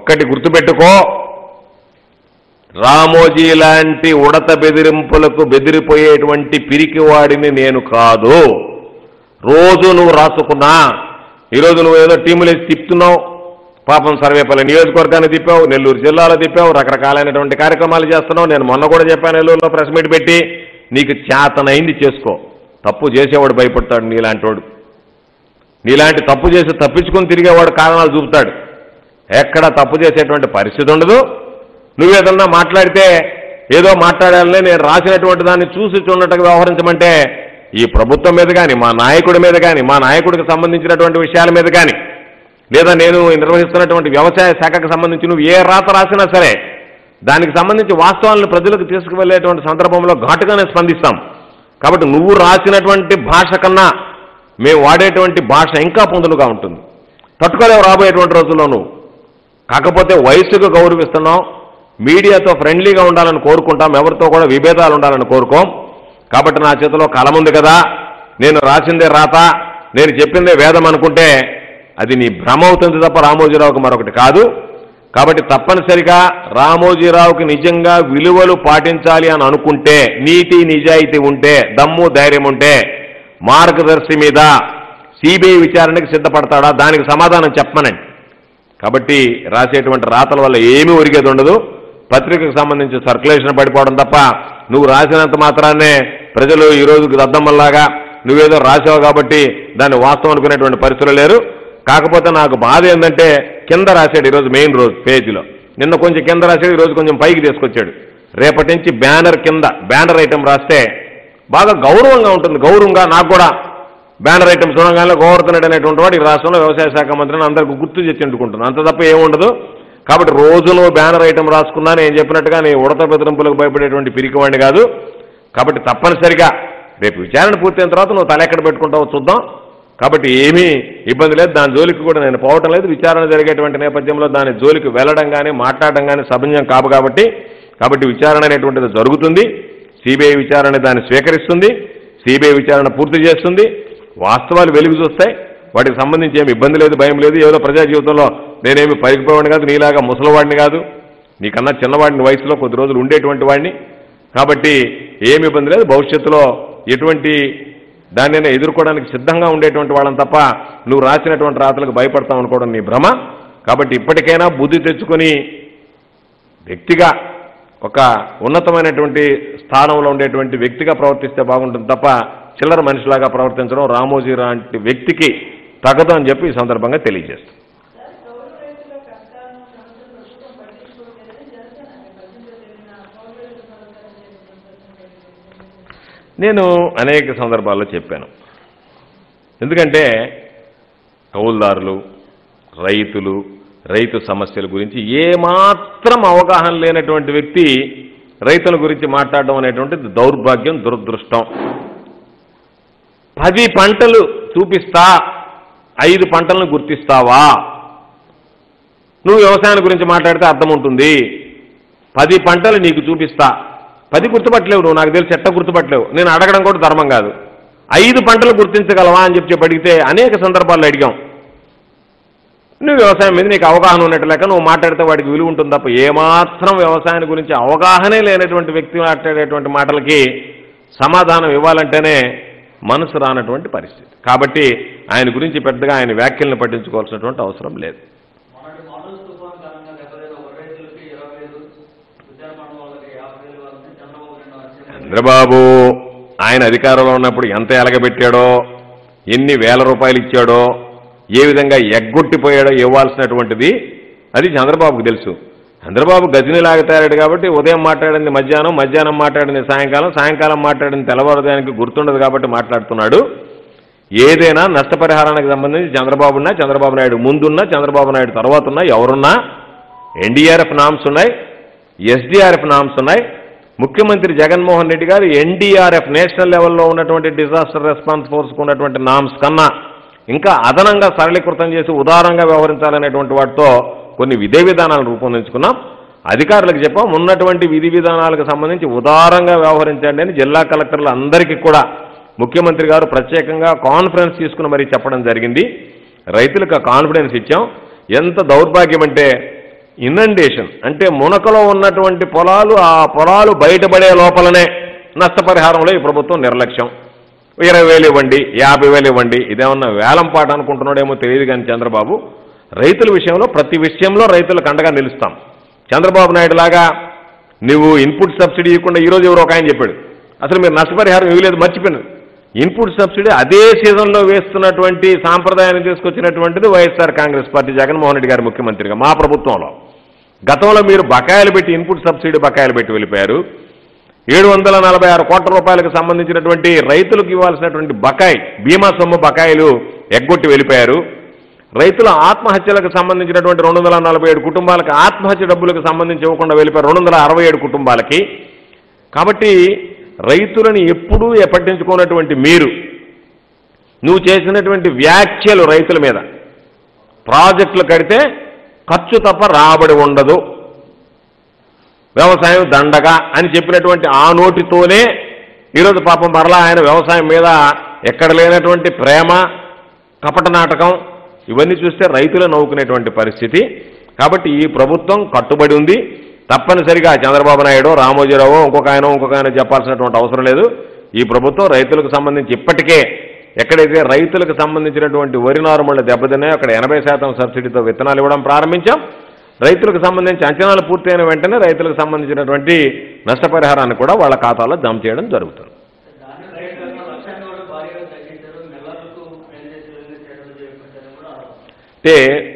ఒక్కటి గుర్తుపెట్టుకో రామోజీ లాంటి ఉడత బెదిరింపులకు బెదిరిపోయేటువంటి పిరికివాడిని నేను కాదు రోజు నువ్వు రాసుకున్నా ఈరోజు నువ్వు ఏదో టీములేసి తిప్పుతున్నావు పాపం సర్వేపల్లి నియోజకవర్గాన్ని తిప్పావు నెల్లూరు జిల్లాలో తిప్పావు రకరకాలైనటువంటి కార్యక్రమాలు చేస్తున్నావు నేను మొన్న కూడా చెప్పాను నెల్లూరులో ప్రెస్ మీట్ పెట్టి నీకు చేతనైంది చేసుకో తప్పు చేసేవాడు భయపడతాడు నీలాంటోడు నీలాంటి తప్పు చేసి తప్పించుకొని తిరిగేవాడు కారణాలు చూపుతాడు ఎక్కడ తప్పు చేసేటువంటి పరిస్థితి ఉండదు నువ్వేదన్నా మాట్లాడితే ఏదో మాట్లాడాలనే నేను రాసినటువంటి దాన్ని చూసి చూడటకు వ్యవహరించమంటే ఈ ప్రభుత్వం మీద కానీ మా నాయకుడి మీద కానీ మా నాయకుడికి సంబంధించినటువంటి విషయాల మీద కానీ లేదా నేను నిర్వహిస్తున్నటువంటి వ్యవసాయ శాఖకు సంబంధించి నువ్వు ఏ రాత రాసినా సరే దానికి సంబంధించి వాస్తవాలను ప్రజలకు తీసుకువెళ్ళేటువంటి సందర్భంలో ఘాటుగానే స్పందిస్తాం కాబట్టి నువ్వు రాసినటువంటి భాష కన్నా మేము వాడేటువంటి భాష ఇంకా పొందులుగా ఉంటుంది తట్టుకోలేవు రాబోయేటువంటి రోజుల్లో నువ్వు కాకపోతే వయసుకు గౌరవిస్తున్నాం మీడియాతో ఫ్రెండ్లీగా ఉండాలని కోరుకుంటాం ఎవరితో కూడా విభేదాలు ఉండాలని కోరుకోం కాబట్టి నా చేతిలో కలం ఉంది కదా నేను రాసిందే రాత నేను చెప్పిందే వేదం అనుకుంటే అది నీ భ్రమ అవుతుంది తప్ప రామోజీరావుకి మరొకటి కాదు కాబట్టి తప్పనిసరిగా రామోజీరావుకి నిజంగా విలువలు పాటించాలి అని అనుకుంటే నీతి నిజాయితీ ఉంటే దమ్ము ధైర్యం ఉంటే మార్గదర్శి మీద సిబిఐ విచారణకి సిద్ధపడతాడా దానికి సమాధానం చెప్పమనండి కాబట్టి రాసేటువంటి రాతల వల్ల ఏమీ ఒరిగేది ఉండదు పత్రికకు సంబంధించి సర్క్యులేషన్ పడిపోవడం తప్ప నువ్వు రాసినంత మాత్రాన్నే ప్రజలు ఈ రోజు దద్దమ్మల్లాగా నువ్వేదో రాసావు కాబట్టి దాన్ని వాస్తవం అనుకునేటువంటి పరిస్థితులు లేరు కాకపోతే నాకు బాధ ఏంటంటే కింద రాశాడు ఈరోజు మెయిన్ రోజు పేజీలో నిన్న కొంచెం కింద రాశాడు ఈరోజు కొంచెం పైకి తీసుకొచ్చాడు రేపటి నుంచి బ్యానర్ కింద బ్యానర్ ఐటమ్ రాస్తే బాగా గౌరవంగా ఉంటుంది గౌరవంగా నాకు కూడా బ్యానర్ ఐటమ్ చూడగానే గోవర్ధనుడు అనేటువంటి వాడు ఈ రాష్ట్రంలో వ్యవసాయ శాఖ మంత్రిని అందరికి గుర్తు చేసి ఎండుకుంటున్నాను అంత తప్ప ఏముండదు కాబట్టి రోజు నువ్వు బ్యానర్ ఐటమ్ రాసుకున్నా నేను చెప్పినట్టుగా నీ ఉడత బెదిరింపులకు భయపడేటువంటి పిరికివాడిని కాదు కాబట్టి తప్పనిసరిగా రేపు విచారణ పూర్తయిన తర్వాత నువ్వు తల ఎక్కడ పెట్టుకుంటావో చూద్దాం కాబట్టి ఏమీ ఇబ్బంది లేదు దాని జోలికి కూడా నేను పోవటం లేదు విచారణ జరిగేటువంటి నేపథ్యంలో దాని జోలికి వెళ్ళడం కానీ మాట్లాడడం కానీ సభ్యం కాదు కాబట్టి కాబట్టి విచారణ అనేటువంటిది జరుగుతుంది సిబిఐ విచారణ దాన్ని స్వీకరిస్తుంది సిబిఐ విచారణ పూర్తి చేస్తుంది వాస్తవాలు వెలుగు చూస్తాయి వాటికి సంబంధించి ఏమి ఇబ్బంది లేదు భయం లేదు ఏదో ప్రజా జీవితంలో నేనేమి పరిగిపోవాడిని కాదు నీలాగా ముసలివాడిని కాదు నీకన్నా చిన్నవాడిని వయసులో కొద్ది రోజులు ఉండేటువంటి వాడిని కాబట్టి ఏమి ఇబ్బంది లేదు భవిష్యత్తులో ఎటువంటి దాన్ని ఎదుర్కోవడానికి సిద్ధంగా ఉండేటువంటి వాళ్ళని తప్ప నువ్వు రాసినటువంటి రాతలకు భయపడతావు అనుకోవడం నీ భ్రమ కాబట్టి ఇప్పటికైనా బుద్ధి తెచ్చుకొని వ్యక్తిగా ఒక ఉన్నతమైనటువంటి స్థానంలో ఉండేటువంటి వ్యక్తిగా ప్రవర్తిస్తే బాగుంటుంది తప్ప చిల్లర మనిషిలాగా ప్రవర్తించడం రామోజీ లాంటి వ్యక్తికి తగదు అని చెప్పి ఈ సందర్భంగా తెలియజేస్తాం కౌలు రైతుల కష్టాలను సమస్యలు ప్రభుత్వం పట్టించుకోలేదని జనసేన ప్రజల్లో జరిగిన కౌలు రైతుల సమస్యలు చేరుకుంటుంది నేను అనేక సందర్భాల్లో చెప్పాను ఎందుకంటే కౌలుదారులు రైతులు రైతు సమస్యల గురించి ఏమాత్రం అవగాహన లేనటువంటి వ్యక్తి రైతుల గురించి మాట్లాడడం అనేటువంటిది దౌర్భాగ్యం దురదృష్టం పది పంటలు చూపిస్తా ఐదు పంటలను గుర్తిస్తావా నువ్వు వ్యవసాయం గురించి మాట్లాడితే అర్థం ఉంటుంది పది పంటలు నీకు చూపిస్తా పది గుర్తుపట్టలేవు నువ్వు నాకు తెలిసి ఎట్ట గుర్తుపట్టలేవు నేను అడగడం కూడా ధర్మం కాదు ఐదు పంటలు గుర్తించగలవా అని చెప్పి చెప్పి అడిగితే అనేక సందర్భాల్లో అడిగాం నువ్వు వ్యవసాయం మీద నీకు అవగాహన ఉన్నట్టు లెక్క నువ్వు మాట్లాడితే వాడికి విలువ ఉంటుంది తప్ప ఏమాత్రం వ్యవసాయం గురించి అవగాహనే లేనటువంటి వ్యక్తి మాట్లాడేటువంటి మాటలకి సమాధానం ఇవ్వాలంటేనే మనసు రానటువంటి పరిస్థితి కాబట్టి ఆయన గురించి పెద్దగా ఆయన వ్యాఖ్యలను పట్టించుకోవాల్సినటువంటి అవసరం లేదు మొన్నటి మోడల్ తుఫాన్ కారణంగా దెబ్బతిన్న ఒక రైతులకి ఇరవై వేలు ఉద్యాన పంట వాళ్ళకి యాభై వేలు వాళ్ళని చంద్రబాబు నాయుడు ఆశ్చర్యం చంద్రబాబు ఆయన అధికారంలో ఉన్నప్పుడు ఎంత ఎలగబెట్టాడో ఎన్ని వేల రూపాయలు ఇచ్చాడో ఏ విధంగా ఎగ్గొట్టిపోయాడో ఇవ్వాల్సినటువంటిది అది చంద్రబాబుకు తెలుసు చంద్రబాబు గజనిలాగా తయారాడు కాబట్టి ఉదయం మాట్లాడింది మధ్యాహ్నం మధ్యాహ్నం మాట్లాడింది సాయంకాలం సాయంకాలం మాట్లాడింది తెల్లవారుదానికి గుర్తుండదు కాబట్టి మాట్లాడుతున్నాడు ఏదైనా నష్టపరిహారానికి సంబంధించి చంద్రబాబు ఉన్నా చంద్రబాబు నాయుడు ముందున్నా చంద్రబాబు నాయుడు తర్వాత ఉన్నా ఎవరున్నా ఎన్డీఆర్ఎఫ్ నామ్స్ ఉన్నాయి ఎస్డీఆర్ఎఫ్ నామ్స్ ఉన్నాయి ముఖ్యమంత్రి జగన్మోహన్ రెడ్డి గారు ఎన్డీఆర్ఎఫ్ నేషనల్ లెవెల్లో ఉన్నటువంటి డిజాస్టర్ రెస్పాన్స్ ఫోర్స్కు ఉన్నటువంటి నామ్స్ కన్నా ఇంకా అదనంగా సరళీకృతం చేసి ఉదారంగా వ్యవహరించాలనేటువంటి వాటితో కొన్ని విధి విధానాలు రూపొందించుకున్నాం అధికారులకు చెప్పాం ఉన్నటువంటి విధి విధానాలకు సంబంధించి ఉదారంగా వ్యవహరించండి అని జిల్లా కలెక్టర్లు అందరికీ కూడా ముఖ్యమంత్రి గారు ప్రత్యేకంగా కాన్ఫరెన్స్ తీసుకుని మరీ చెప్పడం జరిగింది రైతులకు ఆ కాన్ఫిడెన్స్ ఇచ్చాం ఎంత దౌర్భాగ్యం అంటే ఇనండేషన్ అంటే మునకలో ఉన్నటువంటి పొలాలు ఆ పొలాలు బయటపడే లోపలనే నష్టపరిహారంలో ఈ ప్రభుత్వం నిర్లక్ష్యం ఇరవై వేలు ఇవ్వండి యాభై వేలు ఇవ్వండి ఇదేమన్నా వేలం పాట అనుకుంటున్నాడేమో తెలియదు కానీ చంద్రబాబు రైతుల విషయంలో ప్రతి విషయంలో రైతులకు అండగా నిలుస్తాం చంద్రబాబు నాయుడు లాగా నువ్వు ఇన్పుట్ సబ్సిడీ ఇవ్వకుండా ఈరోజు ఎవరో ఒక ఆయన చెప్పాడు అసలు మీరు నష్టపరిహారం ఇవ్వలేదు మర్చిపోయినారు ఇన్పుట్ సబ్సిడీ అదే సీజన్లో వేస్తున్నటువంటి సాంప్రదాయాన్ని తీసుకొచ్చినటువంటిది వైఎస్ఆర్ కాంగ్రెస్ పార్టీ జగన్మోహన్ రెడ్డి గారు ముఖ్యమంత్రిగా మా ప్రభుత్వంలో గతంలో మీరు బకాయిలు పెట్టి ఇన్పుట్ సబ్సిడీ బకాయిలు పెట్టి వెళ్ళిపోయారు ఏడు వందల నలభై ఆరు కోట్ల రూపాయలకు సంబంధించినటువంటి రైతులకు ఇవ్వాల్సినటువంటి బకాయి బీమా సొమ్ము బకాయిలు ఎగ్గొట్టి వెళ్ళిపోయారు రైతుల ఆత్మహత్యలకు సంబంధించినటువంటి రెండు వందల నలభై ఏడు కుటుంబాలకు ఆత్మహత్య డబ్బులకు సంబంధించి ఇవ్వకుండా వెళ్ళిపోయారు రెండు వందల అరవై ఏడు కుటుంబాలకి కాబట్టి రైతులను ఎప్పుడూ పట్టించుకున్నటువంటి మీరు నువ్వు చేసినటువంటి వ్యాఖ్యలు రైతుల మీద ప్రాజెక్టులు కడితే ఖర్చు తప్ప రాబడి ఉండదు వ్యవసాయం దండగా అని చెప్పినటువంటి ఆ నోటితోనే ఈరోజు పాపం మరలా ఆయన వ్యవసాయం మీద ఎక్కడ లేనటువంటి ప్రేమ కపట నాటకం ఇవన్నీ చూస్తే రైతులు నవ్వుకునేటువంటి పరిస్థితి కాబట్టి ఈ ప్రభుత్వం కట్టుబడి ఉంది తప్పనిసరిగా చంద్రబాబు నాయుడు రామోజీరావు ఇంకొక ఆయన ఇంకొక ఆయన చెప్పాల్సినటువంటి అవసరం లేదు ఈ ప్రభుత్వం రైతులకు సంబంధించి ఇప్పటికే ఎక్కడైతే రైతులకు సంబంధించినటువంటి వరి నారుమళ్ళు దెబ్బతిన్నాయో అక్కడ ఎనభై శాతం సబ్సిడీతో విత్తనాలు ఇవ్వడం ప్రారంభించాం రైతులకు సంబంధించి అంచనాలు పూర్తయిన వెంటనే రైతులకు సంబంధించినటువంటి నష్టపరిహారాన్ని కూడా వాళ్ళ ఖాతాలో జమ చేయడం జరుగుతుంది దాని రైతు లక్ష్యాన్ని కూడా భారీగా తగ్గించారు నెలలకు ఎన్ఎస్సీ చేయడం చేపట్టారని కూడా ఆరోపణ. అంటే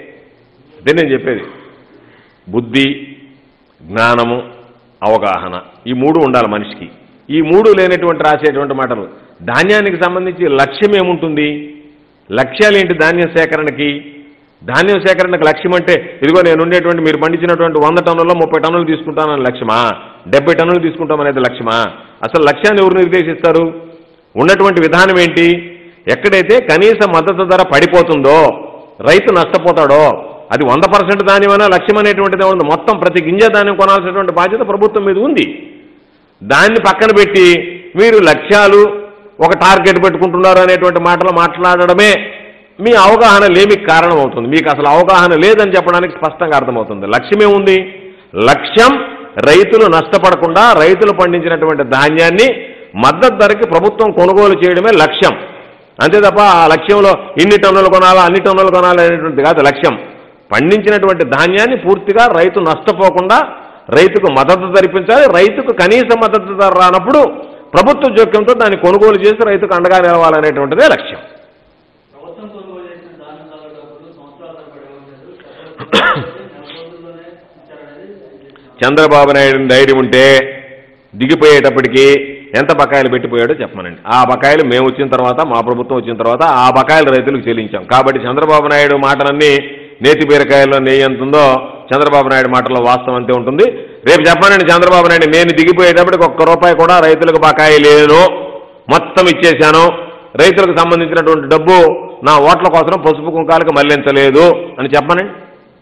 ఇదే నేను చెప్పేది బుద్ధి జ్ఞానము అవగాహన ఈ మూడు ఉండాలి మనిషికి ఈ మూడు లేనటువంటి రాసేటువంటి మాటలు ధాన్యానికి సంబంధించి లక్ష్యం ఏముంటుంది లక్ష్యాలు ఏంటి ధాన్యం సేకరణకి ధాన్యం సేకరణకు లక్ష్యం అంటే ఇదిగో నేను ఉండేటువంటి మీరు పండించినటువంటి వంద టన్నుల్లో ముప్పై టన్నులు తీసుకుంటానని లక్ష్యమా డెబ్బై టన్నులు తీసుకుంటామనేది లక్ష్యమా అసలు లక్ష్యాన్ని ఎవరు నిర్దేశిస్తారు ఉన్నటువంటి విధానం ఏంటి ఎక్కడైతే కనీస మద్దతు ధర పడిపోతుందో రైతు నష్టపోతాడో అది వంద పర్సెంట్ ధాన్యమైనా లక్ష్యం అనేటువంటిది ఉంది మొత్తం ప్రతి గింజ ధాన్యం కొనాల్సినటువంటి బాధ్యత ప్రభుత్వం మీద ఉంది దాన్ని పక్కన పెట్టి మీరు లక్ష్యాలు ఒక టార్గెట్ పెట్టుకుంటున్నారు అనేటువంటి మాటలు మాట్లాడడమే మీ అవగాహన లేమికి కారణం అవుతుంది మీకు అసలు అవగాహన లేదని చెప్పడానికి స్పష్టంగా అర్థమవుతుంది లక్ష్యమే ఉంది లక్ష్యం రైతులు నష్టపడకుండా రైతులు పండించినటువంటి ధాన్యాన్ని మద్దతు ధరకి ప్రభుత్వం కొనుగోలు చేయడమే లక్ష్యం అంతే తప్ప ఆ లక్ష్యంలో ఇన్ని టన్నులు కొనాలా అన్ని టన్నులు కొనాలి అనేటువంటిది కాదు లక్ష్యం పండించినటువంటి ధాన్యాన్ని పూర్తిగా రైతు నష్టపోకుండా రైతుకు మద్దతు ధరిపించాలి రైతుకు కనీస మద్దతు ధర రానప్పుడు ప్రభుత్వ జోక్యంతో దాన్ని కొనుగోలు చేసి రైతుకు అండగా నిలవాలనేటువంటిదే లక్ష్యం ప్రభుత్వం కొనుగోలు చేసిన ధాన్యం ధరల డబ్బులు సంవత్సరాల తరబడి ఇవ్వలేదు నెల రోజుల్లోనే ఇచ్చారనేది ఆయన చంద్రబాబు నాయుడు ధైర్యం ఉంటే దిగిపోయేటప్పటికి ఎంత బకాయిలు పెట్టిపోయాడో చెప్పమనండి ఆ బకాయిలు మేము వచ్చిన తర్వాత మా ప్రభుత్వం వచ్చిన తర్వాత ఆ బకాయిలు రైతులకు చెల్లించాం కాబట్టి చంద్రబాబు నాయుడు మాటలన్నీ నేతి బీరకాయల్లో నెయ్యి ఎంత ఉందో చంద్రబాబు నాయుడు మాటల్లో వాస్తవం అంతే ఉంటుంది రేపు చెప్పానండి చంద్రబాబు నాయుడు నేను దిగిపోయేటప్పటికి ఒక్క రూపాయి కూడా రైతులకు బకాయి లేను మొత్తం ఇచ్చేశాను రైతులకు సంబంధించినటువంటి డబ్బు నా ఓట్ల కోసం పసుపు కుంకాలకు మళ్లించలేదు అని చెప్పమనండి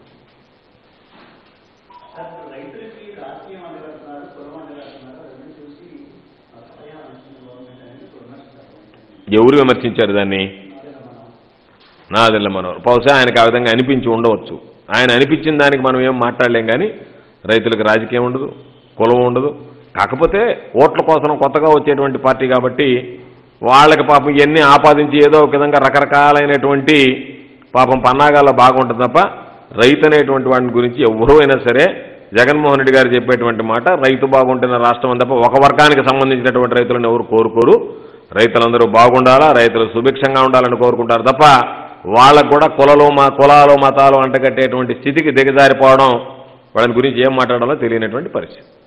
రైతులకి రాజకీయం అండగడుతున్నారు కులం అండగడుతున్నారు అవన్నీ చూసి ఆ సహాయం అందించిన గవర్నమెంట్ అనేది ఇప్పుడు విమర్శిస్తారు ఎవరు విమర్శించారు దాన్ని నాదెల్ల మనోహర్ బహుశా ఆయనకు ఆ విధంగా అనిపించి ఉండవచ్చు ఆయన అనిపించిన దానికి మనం ఏం మాట్లాడలేం కానీ రైతులకు రాజకీయం ఉండదు కులం ఉండదు కాకపోతే ఓట్ల కోసం కొత్తగా వచ్చేటువంటి పార్టీ కాబట్టి వాళ్ళకి పాపం ఇవన్నీ ఆపాదించి ఏదో ఒక విధంగా రకరకాలైనటువంటి పాపం పన్నాగాల్లో బాగుంటుంది తప్ప రైతు అనేటువంటి వాడి గురించి ఎవరు అయినా సరే జగన్మోహన్ రెడ్డి గారు చెప్పేటువంటి మాట రైతు బాగుంటున్న రాష్ట్రం అని తప్ప ఒక వర్గానికి సంబంధించినటువంటి రైతులను ఎవరు కోరుకోరు రైతులందరూ బాగుండాలా రైతులు సుభిక్షంగా ఉండాలని కోరుకుంటారు తప్ప వాళ్ళకు కూడా కులలు మా కులాలు మతాలు అంటగట్టేటువంటి స్థితికి దిగజారిపోవడం వాళ్ళని గురించి ఏం మాట్లాడాలో తెలియనటువంటి పరిస్థితి